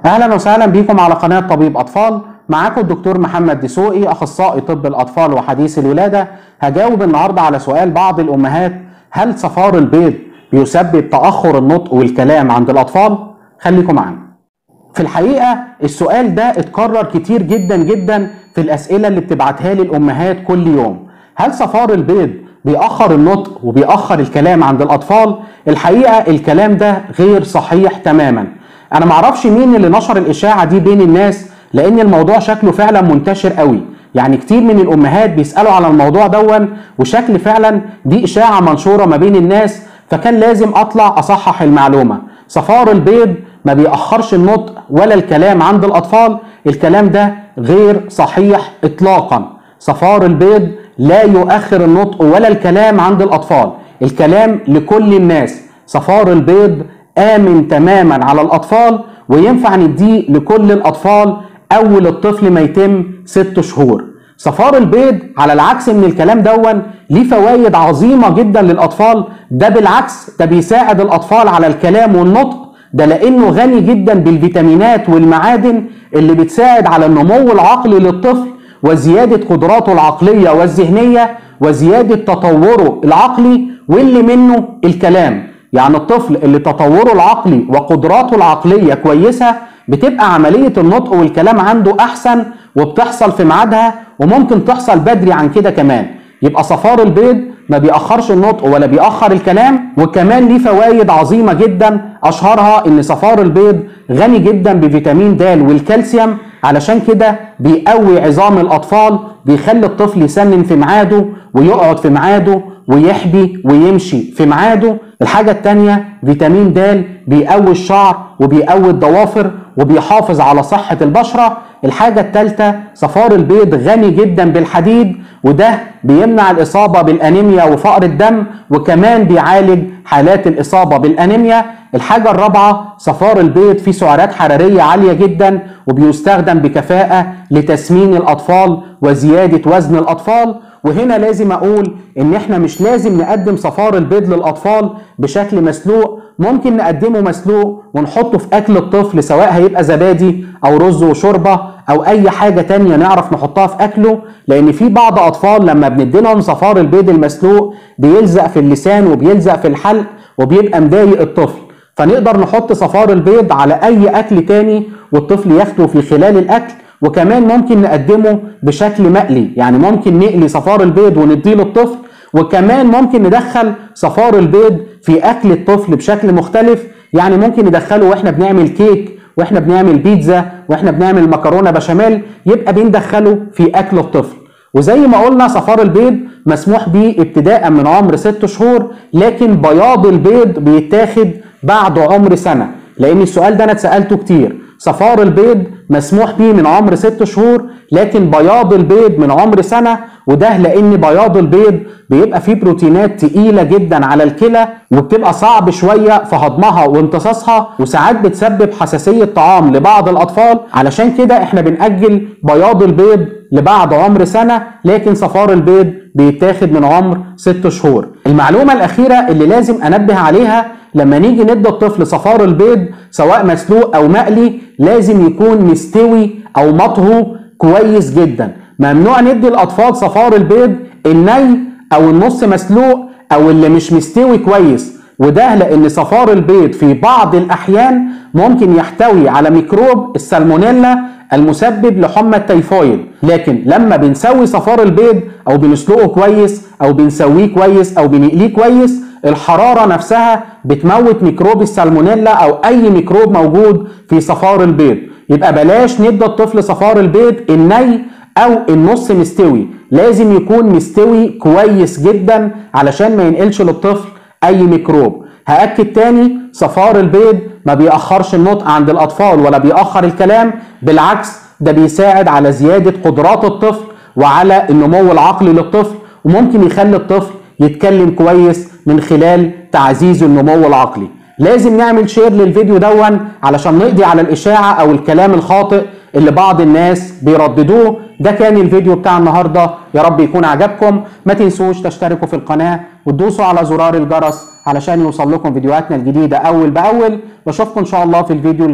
اهلا وسهلا بكم على قناه طبيب اطفال معاكم الدكتور محمد دسوقي اخصائي طب الاطفال وحديث الولاده هجاوب النهارده على سؤال بعض الامهات هل صفار البيض بيسبب تاخر النطق والكلام عند الاطفال خليكم معانا في الحقيقه السؤال ده اتكرر كتير جدا جدا في الاسئله اللي بتبعتها لي الامهات كل يوم هل صفار البيض بيأخر النطق وبيأخر الكلام عند الأطفال الحقيقة الكلام ده غير صحيح تماما أنا معرفش مين اللي نشر الإشاعة دي بين الناس لأن الموضوع شكله فعلا منتشر قوي يعني كتير من الأمهات بيسألوا على الموضوع دون وشكل فعلا دي إشاعة منشورة ما بين الناس فكان لازم أطلع أصحح المعلومة صفار البيض ما بيأخرش النطق ولا الكلام عند الأطفال الكلام ده غير صحيح إطلاقا صفار البيض لا يؤخر النطق ولا الكلام عند الأطفال الكلام لكل الناس صفار البيض آمن تماما على الأطفال وينفع نديه لكل الأطفال أول الطفل ما يتم ست شهور صفار البيض على العكس من الكلام دون ليه فوائد عظيمة جدا للأطفال ده بالعكس ده بيساعد الأطفال على الكلام والنطق ده لأنه غني جدا بالفيتامينات والمعادن اللي بتساعد على النمو العقلي للطفل وزيادة قدراته العقلية والذهنية وزيادة تطوره العقلي واللي منه الكلام يعني الطفل اللي تطوره العقلي وقدراته العقلية كويسة بتبقى عملية النطق والكلام عنده أحسن وبتحصل في ميعادها وممكن تحصل بدري عن كده كمان يبقى صفار البيض ما بيأخرش النطق ولا بيأخر الكلام وكمان ليه فوائد عظيمة جدا أشهرها إن صفار البيض غني جدا بفيتامين د والكالسيوم علشان كده بيقوي عظام الأطفال بيخلي الطفل يسنن في ميعاده ويقعد في ميعاده ويحبي ويمشي في ميعاده الحاجة التانية فيتامين د بيقوي الشعر وبيقوي الضوافر وبيحافظ على صحة البشرة الحاجة التالتة صفار البيض غني جدا بالحديد وده بيمنع الإصابة بالأنيميا وفقر الدم وكمان بيعالج حالات الإصابة بالأنيميا الحاجة الرابعة صفار البيض فيه سعرات حرارية عالية جدا وبيستخدم بكفاءة لتسمين الأطفال وزيادة وزن الأطفال وهنا لازم أقول إن إحنا مش لازم نقدم صفار البيض للأطفال بشكل مسلوق ممكن نقدمه مسلوق ونحطه في أكل الطفل سواء هيبقى زبادي أو رز وشوربة أو أي حاجة تانية نعرف نحطها في أكله لأن في بعض أطفال لما بنديلهم صفار البيض المسلوق بيلزق في اللسان وبيلزق في الحلق وبيبقى مضايق الطفل فنقدر نحط صفار البيض على أي أكل تاني والطفل ياخده في خلال الأكل وكمان ممكن نقدمه بشكل مقلي يعني ممكن نقلي صفار البيض ونديه للطفل وكمان ممكن ندخل صفار البيض في اكل الطفل بشكل مختلف يعني ممكن ندخله واحنا بنعمل كيك واحنا بنعمل بيتزا واحنا بنعمل مكرونه بشاميل يبقى بندخله في اكل الطفل وزي ما قلنا صفار البيض مسموح بيه ابتداء من عمر ست شهور لكن بياض البيض بيتاخد بعد عمر سنه لان السؤال ده انا اتسالته كتير صفار البيض مسموح بيه من عمر ست شهور لكن بياض البيض من عمر سنة وده لأن بياض البيض بيبقى فيه بروتينات تقيلة جدا على الكلى وبتبقى صعب شوية في هضمها وامتصاصها وساعات بتسبب حساسية طعام لبعض الأطفال علشان كده احنا بنأجل بياض البيض لبعد عمر سنة لكن صفار البيض بيتاخد من عمر ست شهور المعلومة الأخيرة اللي لازم أنبه عليها لما نيجي ندي الطفل صفار البيض سواء مسلوق أو مقلي لازم يكون مستوي أو مطهو كويس جدا ممنوع ندي الأطفال صفار البيض الني أو النص مسلوق أو اللي مش مستوي كويس وده لأن صفار البيض في بعض الأحيان ممكن يحتوي على ميكروب السالمونيلا المسبب لحمى التيفويد لكن لما بنسوي صفار البيض او بنسلقه كويس او بنسويه كويس او بنقليه كويس الحرارة نفسها بتموت ميكروب السالمونيلا او اي ميكروب موجود في صفار البيض يبقى بلاش ندي الطفل صفار البيض الني او النص مستوي لازم يكون مستوي كويس جدا علشان ما ينقلش للطفل اي ميكروب هأكد تاني صفار البيض ما بيأخرش النطق عند الأطفال ولا بيأخر الكلام بالعكس ده بيساعد على زيادة قدرات الطفل وعلى النمو العقلي للطفل وممكن يخلي الطفل يتكلم كويس من خلال تعزيز النمو العقلي لازم نعمل شير للفيديو دون علشان نقضي على الإشاعة أو الكلام الخاطئ اللي بعض الناس بيرددوه ده كان الفيديو بتاع النهارده يا رب يكون عجبكم ما تنسوش تشتركوا في القناه وتدوسوا على زرار الجرس علشان يوصل لكم فيديوهاتنا الجديده اول باول بشوفكم ان شاء الله في الفيديو الجاي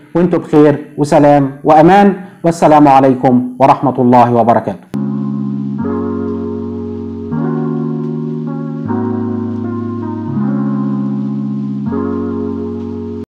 وانتم بخير وسلام وامان والسلام عليكم ورحمه الله وبركاته